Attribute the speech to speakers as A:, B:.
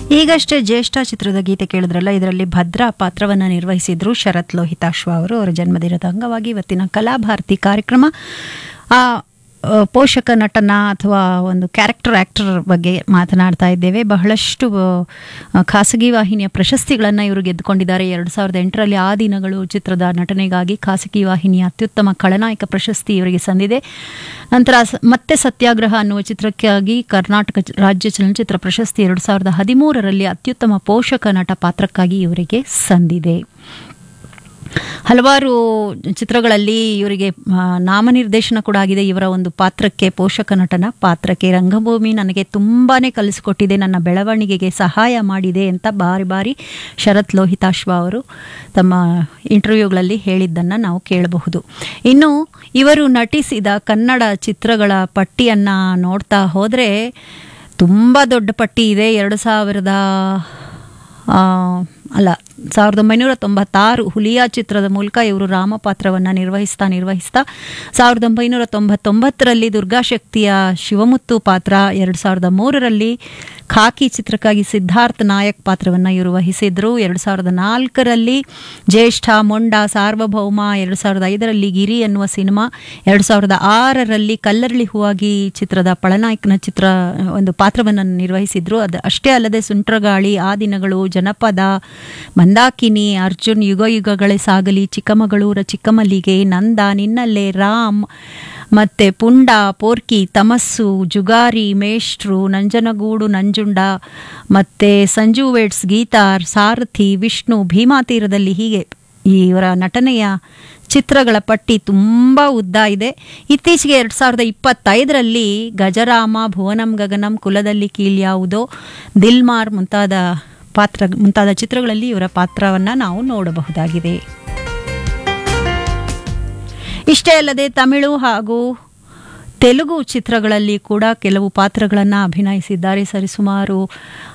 A: ಈಗಷ್ಟೇ ಜ್ಯೇಷ್ಠ ಚಿತ್ರದ ಗೀತೆ ಕೇಳಿದ್ರಲ್ಲ ಇದರಲ್ಲಿ ಭದ್ರಾ ಪಾತ್ರವನ್ನು ನಿರ್ವಹಿಸಿದ್ರು ಶರತ್ ಲೋಹಿತಾಶ್ವ ಅವರು ಅವರ ಜನ್ಮದಿನದ ಅಂಗವಾಗಿ ಇವತ್ತಿನ ಕಲಾಭಾರತಿ ಕಾರ್ಯಕ್ರಮ ಆ ಆ, ಪೋಷಕ ನಟನ ಅಥವಾ ಒಂದು ಕ್ಯಾರೆಕ್ಟರ್ ಆ್ಯಕ್ಟರ್ ಬಗ್ಗೆ ಮಾತನಾಡ್ತಾ ಇದ್ದೇವೆ ಬಹಳಷ್ಟು ಆ, ಖಾಸಗಿ ವಾಹಿನಿಯ ಪ್ರಶಸ್ತಿಗಳನ್ನು ಇವರು ಗೆದ್ದುಕೊಂಡಿದ್ದಾರೆ ಎರಡು ಸಾವಿರದ ಎಂಟರಲ್ಲಿ ಆ ದಿನಗಳು ಚಿತ್ರದ ನಟನೆಗಾಗಿ ಖಾಸಗಿ ವಾಹಿನಿಯ ಅತ್ಯುತ್ತಮ ಖಳನಾಯಕ ಪ್ರಶಸ್ತಿ ಇವರಿಗೆ ಸಂದಿದೆ ನಂತರ ಸ- ಮತ್ತೆ ಸತ್ಯಾಗ್ರಹ ಅನ್ನುವ ಚಿತ್ರಕ್ಕಾಗಿ ಕರ್ನಾಟಕ ಚ- ರಾಜ್ಯ ಚಲನಚಿತ್ರ ಪ್ರಶಸ್ತಿ ಎರಡು ಸಾವಿರದ ಹದಿಮೂರರಲ್ಲಿ ಅತ್ಯುತ್ತಮ ಪೋಷಕ ನಟ ಪಾತ್ರಕ್ಕಾಗಿ ಇವರಿಗೆ ಸಂದಿದೆ ಹಲವಾರು ಚಿತ್ರಗಳಲ್ಲಿ ಇವರಿಗೆ ಆ, ನಾಮನಿರ್ದೇಶನ ಕೂಡ ಆಗಿದೆ ಇವರ ಒಂದು ಪಾತ್ರಕ್ಕೆ ಪೋಷಕ ನಟನ ಪಾತ್ರಕ್ಕೆ ರಂಗಭೂಮಿ ನನಗೆ ತುಂಬಾನೇ ಕಲಿಸಿಕೊಟ್ಟಿದೆ ನನ್ನ ಬೆಳವಣಿಗೆಗೆ ಸಹಾಯ ಮಾಡಿದೆ ಅಂತ ಬಾರಿ ಬಾರಿ ಶರತ್ ಲೋಹಿತಾಶ್ವ ಅವರು ತಮ್ಮ ಇಂಟರ್ವ್ಯೂಗಳಲ್ಲಿ ಹೇಳಿದ್ದನ್ನು ನಾವು ಕೇಳಬಹುದು ಇನ್ನು ಇವರು ನಟಿಸಿದ ಕನ್ನಡ ಚಿತ್ರಗಳ ಪಟ್ಟಿಯನ್ನು ನೋಡ್ತಾ ಹೋದರೆ ತುಂಬ ದೊಡ್ಡ ಪಟ್ಟಿ ಇದೆ ಎರಡು ಸಾವಿರದ ಆ, ಅಲ್ಲ ಸಾವಿರದ ಒಂಬೈನೂರ ತೊಂಬತ್ತಾರು ಹುಲಿಯಾ ಚಿತ್ರದ ಮೂಲಕ ಇವರು ರಾಮಪಾತ್ರವನ್ನು ನಿರ್ವಹಿಸ್ತಾ ನಿರ್ವಹಿಸ್ತಾ ಸಾವಿರದ ಒಂಬೈನೂರ ತೊಂಬತ್ತೊಂಬತ್ತರಲ್ಲಿ ದುರ್ಗಾಶಕ್ತಿಯ ಶಿವಮುತ್ತು ಪಾತ್ರ ಎರಡು ಸಾವಿರದ ಮೂರರಲ್ಲಿ ಖಾಕಿ ಚಿತ್ರಕ್ಕಾಗಿ ಸಿದ್ಧಾರ್ಥ್ ನಾಯಕ್ ಪಾತ್ರವನ್ನು ಇವರು ವಹಿಸಿದ್ರು ಎರಡು ಸಾವಿರದ ನಾಲ್ಕರಲ್ಲಿ ಜ್ಯೇಷ್ಠ ಮೊಂಡ ಸಾರ್ವಭೌಮ ಎರಡು ಸಾವಿರದ ಐದರಲ್ಲಿ ಗಿರಿ ಅನ್ನುವ ಸಿನಿಮಾ ಎರಡು ಸಾವಿರದ ಆರರಲ್ಲಿ ಕಲ್ಲರಳಿ ಹೂವಾಗಿ ಚಿತ್ರದ ಪಳನಾಯಕನ ಚಿತ್ರ ಒಂದು ಪಾತ್ರವನ್ನು ನಿರ್ವಹಿಸಿದ್ರು ಅದು ಅಷ್ಟೇ ಅಲ್ಲದೆ ಸುಂಟ್ರಗಾಳಿ ಆ ದಿನಗಳು ಜನಪದ ಮಂದಾಕಿನಿ ಅರ್ಜುನ್ ಯುಗ ಯುಗಗಳೇ ಸಾಗಲಿ ಚಿಕ್ಕಮಗಳೂರ ಚಿಕ್ಕಮಲ್ಲಿಗೆ ನಂದ ನಿನ್ನಲ್ಲೇ ರಾಮ್ ಮತ್ತೆ ಪುಂಡ ಪೋರ್ಕಿ ತಮಸ್ಸು ಜುಗಾರಿ ಮೇಷ್ಟ್ರು ನಂಜನಗೂಡು ನಂಜುಂಡ ಮತ್ತೆ ಸಂಜು ವೇಟ್ಸ್ ಗೀತಾರ್ ಸಾರಥಿ ವಿಷ್ಣು ಭೀಮಾ ತೀರದಲ್ಲಿ ಹೀಗೆ ಇವರ ನಟನೆಯ ಚಿತ್ರಗಳ ಪಟ್ಟಿ ತುಂಬ ಉದ್ದ ಇದೆ ಇತ್ತೀಚೆಗೆ ಎರಡು ಸಾವಿರದ ಇಪ್ಪತ್ತೈದರಲ್ಲಿ ಗಜರಾಮ ಭುವನಂ ಗಗನಂ ಕುಲದಲ್ಲಿ ಕೀಳ್ಯಾವುದೋ ದಿಲ್ಮಾರ್ ಮುಂತಾದ ಪಾತ್ರ ಮುಂತಾದ ಚಿತ್ರಗಳಲ್ಲಿ ಇವರ ಪಾತ್ರವನ್ನು ನಾವು ನೋಡಬಹುದಾಗಿದೆ ಇಷ್ಟೇ ಅಲ್ಲದೆ ತಮಿಳು ಹಾಗೂ ತೆಲುಗು ಚಿತ್ರಗಳಲ್ಲಿ ಕೂಡ ಕೆಲವು ಪಾತ್ರಗಳನ್ನು ಅಭಿನಯಿಸಿದ್ದಾರೆ ಸರಿಸುಮಾರು